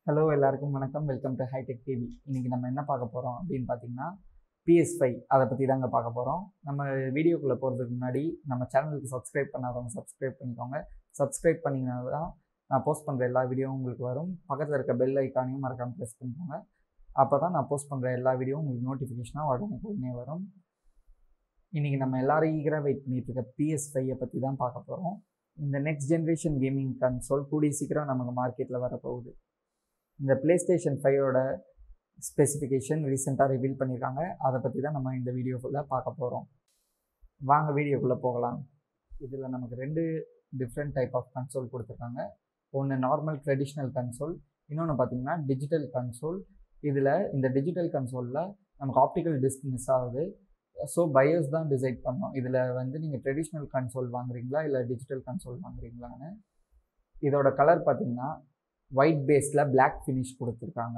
hello எல்லாருக்கும் வணக்கம் welcome to hitech TV இன்னைக்கு நம்ம என்ன பார்க்க போகிறோம் அப்படின்னு பார்த்தீங்கன்னா பிஎஸ் ஃபைவ் அதை பற்றி தாங்க பார்க்க போகிறோம் நம்ம வீடியோக்குள்ளே போகிறதுக்கு முன்னாடி நம்ம சேனலுக்கு சப்ஸ்கிரைப் பண்ணாதவங்க சப்ஸ்கிரைப் பண்ணிக்கோங்க சப்ஸ்கிரைப் பண்ணிங்கன்னா தான் நான் போஸ்ட் பண்ணுற எல்லா வீடியோவும் உங்களுக்கு வரும் பக்கத்தில் இருக்க பெல் ஐக்கானையும் மறக்காமல் ப்ரெஸ் பண்ணிக்கோங்க அப்போ தான் நான் போஸ்ட் பண்ணுற எல்லா வீடியோவும் உங்களுக்கு நோட்டிஃபிகேஷனாக உடனே உடனே வரும் இன்றைக்கி நம்ம எல்லாரும் ஈகராக வெயிட் பண்ணிட்டு இருக்க பிஎஸ் ஃபைவை பற்றி தான் பார்க்க போகிறோம் இந்த நெக்ஸ்ட் ஜென்ரேஷன் கேமிங் கன்சோல் கூடிய சீக்கிரம் நமக்கு மார்க்கெட்டில் வரப்போகுது இந்த ப்ளே ஸ்டேஷன் ஃபைவோட ஸ்பெசிஃபிகேஷன் ரீசெண்டாக ரிவீல் பண்ணியிருக்காங்க அதை பற்றி தான் நம்ம இந்த வீடியோ ஃபுல்லாக பார்க்க போகிறோம் வாங்க வீடியோக்குள்ளே போகலாம் இதில் நமக்கு ரெண்டு டிஃப்ரெண்ட் டைப் ஆஃப் கன்சோல் கொடுத்துருக்காங்க ஒன்று நார்மல் ட்ரெடிஷ்னல் கன்சோல் இன்னொன்று பார்த்தீங்கன்னா டிஜிட்டல் கன்சோல் இதில் இந்த டிஜிட்டல் கன்சோலில் நமக்கு ஆப்டிக்கல் டிஸ்க் மிஸ் ஆகுது ஸோ பையர்ஸ் தான் டிசைட் பண்ணோம் இதில் வந்து நீங்கள் ட்ரெடிஷ்னல் கன்சோல் வாங்குறீங்களா இல்லை டிஜிட்டல் கன்சோல் வாங்குறீங்களான்னு இதோட கலர் பார்த்தீங்கன்னா ஒயிட் பேஸில் பிளாக் ஃபினிஷ் கொடுத்துருக்காங்க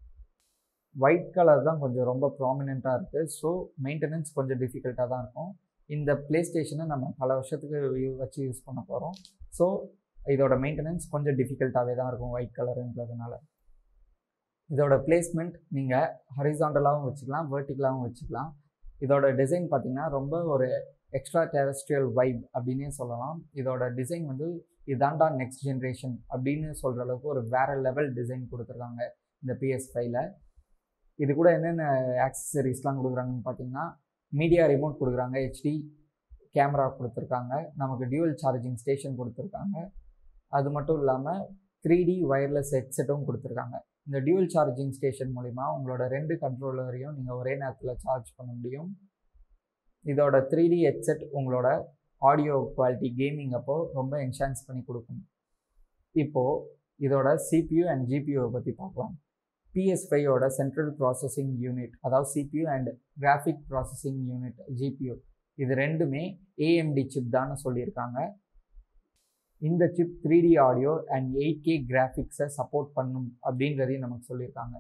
ஒயிட் கலர் தான் கொஞ்சம் ரொம்ப ப்ராமினெண்ட்டாக இருக்குது ஸோ மெயின்டெனன்ஸ் கொஞ்சம் டிஃபிகல்ட்டாக தான் இருக்கும் இந்த ப்ளே ஸ்டேஷனை நம்ம பல வருஷத்துக்கு யூ- வச்சு யூஸ் பண்ண போகிறோம் ஸோ இதோட மெயின்டெனன்ஸ் கொஞ்சம் டிஃபிகல்ட்டாகவே தான் இருக்கும் ஒயிட் கலருன்றதுனால இதோட பிளேஸ்மெண்ட் நீங்கள் ஹரிசாண்டலாகவும் வச்சுக்கலாம் வெர்டிக்கலாகவும் வச்சுக்கலாம் இதோட டிசைன் பார்த்தீங்கன்னா ரொம்ப ஒரு எக்ஸ்ட்ரா டெரஸ்ட்ரியல் வைப் அப்படின்னே சொல்லலாம் இதோட டிசைன் வந்து இதாண்டா நெக்ஸ்ட் ஜென்ரேஷன் அப்படின்னு சொல்கிற அளவுக்கு ஒரு வேற லெவல் டிசைன் கொடுத்துருக்காங்க இந்த பிஎஸ் ஃபைவ்ல இது கூட என்னென்ன ஆக்சசரிஸ்லாம் கொடுக்குறாங்கன்னு பார்த்தீங்கன்னா மீடியா ரிமோட் கொடுக்குறாங்க ஹெச்டி கேமரா கொடுத்துருக்காங்க நமக்கு டியூவல் சார்ஜிங் ஸ்டேஷன் கொடுத்துருக்காங்க அது மட்டும் இல்லாமல் த்ரீ டி ஒயர்லெஸ் ஹெட்செட்டும் கொடுத்துருக்காங்க இந்த டியூவல் சார்ஜிங் ஸ்டேஷன் மூலிமா உங்களோட ரெண்டு கண்ட்ரோலரையும் நீங்கள் ஒரே நேரத்தில் சார்ஜ் பண்ண முடியும் இதோட த்ரீ டி ஹெட்செட் உங்களோட ஆடியோ குவாலிட்டி கேமிங் அப்போ ரொம்ப என்ஹான்ஸ் பண்ணி கொடுக்கும் இப்போது இதோட சிபியூ அண்ட் ஜிபியூவை பற்றி பார்க்கலாம் பிஎஸ் ஃபைவோட சென்ட்ரல் ப்ராசஸிங் யூனிட் அதாவது CPU and graphic processing unit GPU இது ரெண்டுமே ஏஎம்டி சிப் தான் சொல்லியிருக்காங்க இந்த chip three D audio and eight K கிராஃபிக்ஸை சப்போர்ட் பண்ணும் அப்படின்றதையும் நமக்கு சொல்லியிருக்காங்க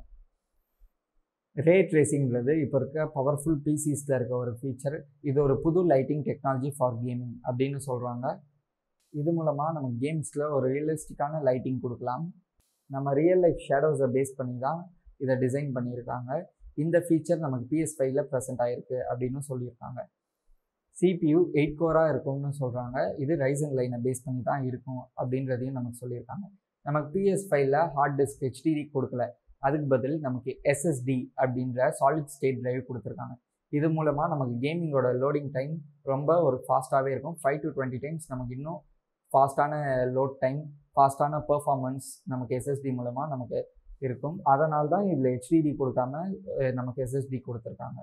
ரே ட்ரேசிங்கிறது இப்போ இருக்க பவர்ஃபுல் பிசிஸில் இருக்க ஒரு ஃபீச்சர் இது ஒரு புது லைட்டிங் டெக்னாலஜி ஃபார் கேமிங் அப்படின்னு சொல்கிறாங்க இது மூலமாக நம்ம கேம்ஸில் ஒரு ரியலிஸ்டிக்கான லைட்டிங் கொடுக்கலாம் நம்ம ரியல் லைஃப் ஷேடோஸை பேஸ் பண்ணி தான் இதை டிசைன் பண்ணியிருக்காங்க இந்த ஃபீச்சர் நமக்கு பிஎஸ் ஃபைவ்ல ப்ரெசென்ட் ஆகிருக்கு அப்படின்னு சொல்லியிருக்காங்க சிபியூ எயிட் கோராக இருக்கும்னு சொல்கிறாங்க இது ரைசன் லைனை பேஸ் பண்ணி தான் இருக்கும் அப்படின்றதையும் நமக்கு சொல்லியிருக்காங்க நமக்கு பிஎஸ் ஃபைவ்ல ஹார்ட் டிஸ்க் ஹெச்டிடி கொடுக்கல அதுக்கு பதில் நமக்கு எஸ்எஸ்டி அப்படின்ற சாலிட் ஸ்டேட் டிரைவ் கொடுத்துருக்காங்க இது மூலமாக நமக்கு கேமிங்கோட லோடிங் டைம் ரொம்ப ஒரு ஃபாஸ்ட்டாகவே இருக்கும் ஃபைவ் டு டுவெண்ட்டி டைம்ஸ் நமக்கு இன்னும் ஃபாஸ்ட்டான லோட் டைம் ஃபாஸ்ட்டான பெர்ஃபார்மன்ஸ் நமக்கு எஸ்எஸ்டி மூலமாக நமக்கு இருக்கும் அதனால தான் இதில் ஹெச்டிடி கொடுக்காம அஹ், நமக்கு எஸ்எஸ்டி கொடுத்துருக்காங்க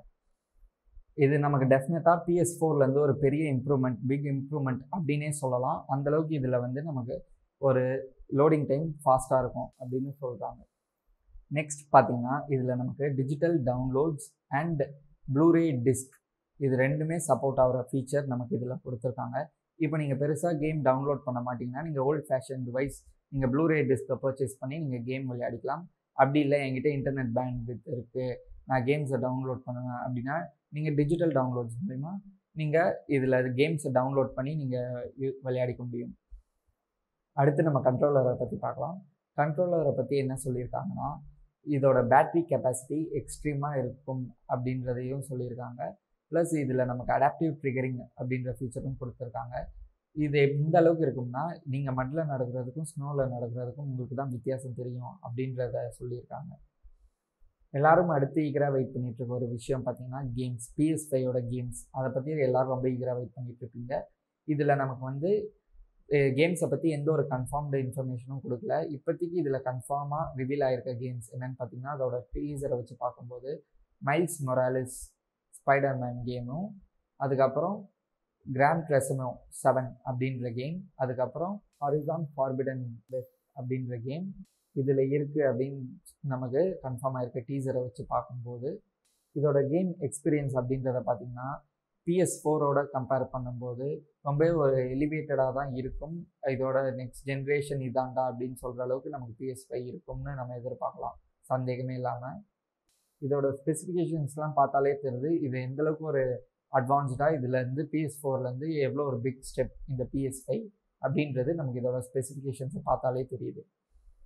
இது நமக்கு டெஃபினட்டாக பிஎஸ் ஃபோர்லேருந்து ஒரு பெரிய இம்ப்ரூவ்மெண்ட் பிக் இம்ப்ரூவ்மெண்ட் அப்படின்னே சொல்லலாம் அந்தளவுக்கு இதில் வந்து நமக்கு ஒரு லோடிங் டைம் ஃபாஸ்ட்டாக இருக்கும் அப்படின்னு சொல்கிறாங்க நெக்ஸ்ட் பார்த்தீங்கன்னா இதில் நமக்கு digital downloads and Blu-ray disc இது ரெண்டுமே சப்போர்ட் ஆகிற ஃபீச்சர் நமக்கு இதில் கொடுத்துருக்காங்க இப்போ நீங்கள் பெருசாக கேம் டவுன்லோட் பண்ண மாட்டீங்கன்னா நீங்கள் ஓல்ட் ஃபேஷன் டிவைஸ் நீங்கள் ப்ளூரே டிஸ்க்கை பர்ச்சேஸ் பண்ணி நீங்கள் கேம் விளையாடிக்கலாம் அப்படி இல்லை என்கிட்ட இன்டர்நெட் பேண்ட் வித் இருக்குது நான் கேம்ஸை டவுன்லோட் பண்ணுவேன் அப்படின்னா நீங்கள் டிஜிட்டல் டவுன்லோட்ஸ் மூலிமா நீங்கள் இதில் கேம்ஸை டவுன்லோட் பண்ணி நீங்கள் விளையாடிக்க முடியும் அடுத்து நம்ம கண்ட்ரோலரை பற்றி பார்க்கலாம் கண்ட்ரோலரை பற்றி என்ன சொல்லியிருக்காங்கன்னா இதோட பேட்டரி கெப்பாசிட்டி எக்ஸ்ட்ரீமாக இருக்கும் அப்படின்றதையும் சொல்லியிருக்காங்க ப்ளஸ் இதில் நமக்கு அடாப்டிவ் ட்ரிகரிங் அப்படின்ற ஃபீச்சரும் கொடுத்துருக்காங்க இது எந்த அளவுக்கு இருக்கும்னா நீங்கள் மண்ணில் நடக்கிறதுக்கும் ஸ்னோவில் நடக்கிறதுக்கும் உங்களுக்கு தான் வித்தியாசம் தெரியும் அப்படின்றத சொல்லியிருக்காங்க எல்லாரும் அடுத்து ஈகராக வெயிட் பண்ணிட்டு இருக்க ஒரு விஷயம் பார்த்தீங்கன்னா கேம்ஸ் பிஎஸ் ஃபைவோட கேம்ஸ் அதை பற்றி எல்லாரும் ரொம்ப ஈகராக வெயிட் பண்ணிட்டு இருப்பீங்க இதில் நமக்கு வந்து கேம்ஸை பற்றி எந்த ஒரு கன்ஃபார்ம்டு இன்ஃபர்மேஷனும் கொடுக்கல இப்போதைக்கு இதில் கன்ஃபார்மாக ரிவீல் ஆகிருக்க கேம்ஸ் என்னன்னு பார்த்தீங்கன்னா அதோட டீசரை வச்சு பார்க்கும்போது மைல்ஸ் மொராலிஸ் ஸ்பைடர்மேன் கேமும் அதுக்கப்புறம் கிராண்ட் ட்ரெசனோ செவன் அப்படின்ற கேம் அதுக்கப்புறம் ஹாரிசான் ஃபார்பிடன் வெஸ்ட் அப்படின்ற கேம் இதில் இருக்குது அப்படின்னு நமக்கு கன்ஃபார்ம் ஆயிருக்க டீசரை வச்சு பார்க்கும்போது இதோட கேம் எக்ஸ்பீரியன்ஸ் அப்படின்றத பார்த்தீங்கன்னா பிஎஸ் ஃபோரோட கம்பேர் பண்ணும்போது ரொம்பவே ஒரு எலிவேட்டடாக தான் இருக்கும் இதோட நெக்ஸ்ட் ஜென்ரேஷன் இதாண்டா அப்படின்னு சொல்கிற அளவுக்கு நமக்கு பிஎஸ் ஃபைவ் இருக்கும்னு நம்ம எதிர்பார்க்கலாம் சந்தேகமே இல்லாமல் இதோட ஸ்பெசிஃபிகேஷன்ஸ்லாம் பார்த்தாலே தெரியுது இது எந்த அளவுக்கு ஒரு அட்வான்ஸ்டாக இதுலேருந்து பிஎஸ் ஃபோர்லேருந்து எவ்வளோ ஒரு பிக் ஸ்டெப் இந்த பிஎஸ் ஃபைவ் அப்படின்றது நமக்கு இதோட ஸ்பெசிஃபிகேஷன்ஸை பார்த்தாலே தெரியுது ஸோ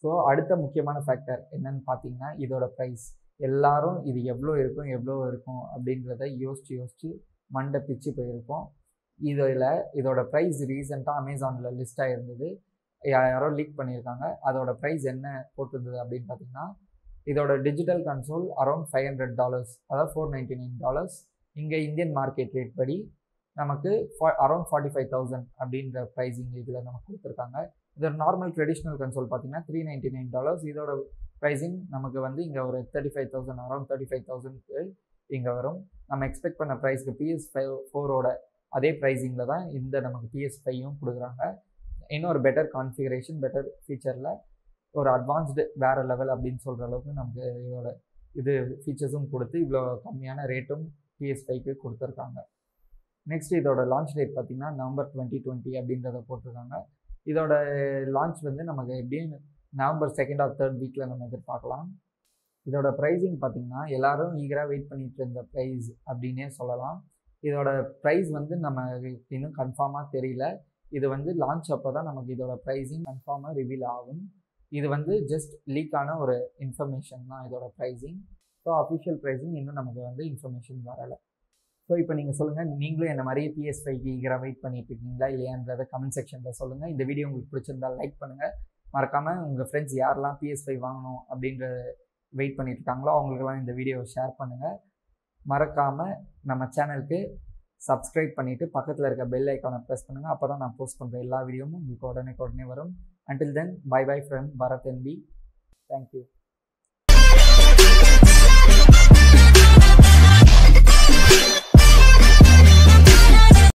ஸோ அடுத்த முக்கியமான ஃபேக்டர் என்னன்னு பார்த்தீங்கன்னா இதோட ப்ரைஸ் எல்லாரும் இது எவ்வளோ இருக்கும் எவ்வளோ இருக்கும் அப்படின்றத யோசித்து யோசித்து மண்டை பிச்சு போயிருக்கோம் இதில் இதோட ப்ரைஸ் ரீசெண்டாக அமேசானில் லிஸ்ட் ஆகிருந்தது யாரோ லீக் பண்ணியிருக்காங்க அதோட ப்ரைஸ் என்ன போட்டிருந்தது அப்படின்னு பார்த்தீங்கன்னா இதோட digital console around five hundred dollars அதாவது ஃபோர் நைன்டி நைன் டாலர்ஸ் இங்கே இந்தியன் மார்க்கெட் ரேட் படி நமக்கு ஃபா அரௌண்ட் ஃபார்ட்டி ஃபைவ் தௌசண்ட் அப்படின்ற ப்ரைஸிங் இதில் நமக்கு கொடுத்துருக்காங்க இதோட நார்மல் ட்ரெடிஷ்னல் கன்சோல் பார்த்தீங்கன்னா த்ரீ நைன்டி நைன் டாலர்ஸ் இதோட ப்ரைஸிங் நமக்கு வந்து இங்கே ஒரு thirty five thousand around thirty five தௌசண்ட்க்கு இங்கே வரும் நம்ம எக்ஸ்பெக்ட் பண்ண ப்ரைஸ்க்கு பிஎஸ் ஃபைவ் ஃபோரோட அதே ப்ரைஸிங்கில் தான் இந்த நமக்கு பிஎஸ் ஃபைவும் கொடுக்குறாங்க இன்னும் ஒரு பெட்டர் கான்ஃபிகரேஷன் பெட்டர் ஃபீச்சரில் ஒரு அட்வான்ஸ்டு வேறு லெவல் அப்படின்னு சொல்கிற அளவுக்கு நமக்கு இதோட இது ஃபீச்சர்ஸும் கொடுத்து இவ்வளோ கம்மியான ரேட்டும் பிஎஸ் ஃபைவ்க்கு கொடுத்துருக்காங்க நெக்ஸ்ட் இதோட லான்ச் டேட் பார்த்திங்கன்னா நவம்பர் டுவெண்ட்டி டுவெண்ட்டி அப்படின்றத போட்டிருக்காங்க இதோட லான்ச் வந்து நமக்கு எப்படியும் நவம்பர் செகண்ட் ஆர் தேர்ட் வீக்கில் நம்ம எதிர்பார்க்கலாம் இதோட ப்ரைஸிங் பார்த்திங்கன்னா எல்லோரும் ஈகராக வெயிட் பண்ணிட்டு இருந்த ப்ரைஸ் அப்படின்னே சொல்லலாம் இதோட ப்ரைஸ் வந்து நம்ம இன்னும் கன்ஃபார்மாக தெரியல இது வந்து லான்ச் அப்போ தான் நமக்கு இதோட ப்ரைஸிங் கன்ஃபார்மாக ரிவீல் ஆகும் இது வந்து ஜஸ்ட் லீக்கான ஒரு இன்ஃபர்மேஷன் தான் இதோட ப்ரைஸிங் ஸோ அஃபிஷியல் ப்ரைஸிங் இன்னும் நமக்கு வந்து இன்ஃபர்மேஷன் வரலை ஸோ இப்போ நீங்கள் சொல்லுங்கள் நீங்களும் என்ன மாதிரி பிஎஸ் ஃபைவ்க்கு ஈகராக வெயிட் பண்ணிட்டு இருக்கீங்களா இல்லையான்றதை கமெண்ட் செக்ஷனில் சொல்லுங்கள் இந்த வீடியோ உங்களுக்கு பிடிச்சிருந்தால் லைக் பண்ணுங்கள் மறக்காமல் உங்கள் ஃப்ரெண்ட்ஸ் யாரெல்லாம் பிஎஸ் ஃபைவ் வாங்கணும் அப்படின்ற வெயிட் பண்ணிட்டு இருக்காங்களோ அவங்களுக்கெல்லாம் இந்த வீடியோவை ஷேர் பண்ணுங்கள் மறக்காமல் நம்ம சேனலுக்கு சப்ஸ்கிரைப் பண்ணிவிட்டு பக்கத்தில் இருக்க பெல் ஐக்கானை ப்ரெஸ் பண்ணுங்கள் அப்போ தான் நான் போஸ்ட் பண்ணுற எல்லா வீடியோவும் உங்களுக்கு உடனே உடனே வரும் until then bye bye friend Bharath NP thank you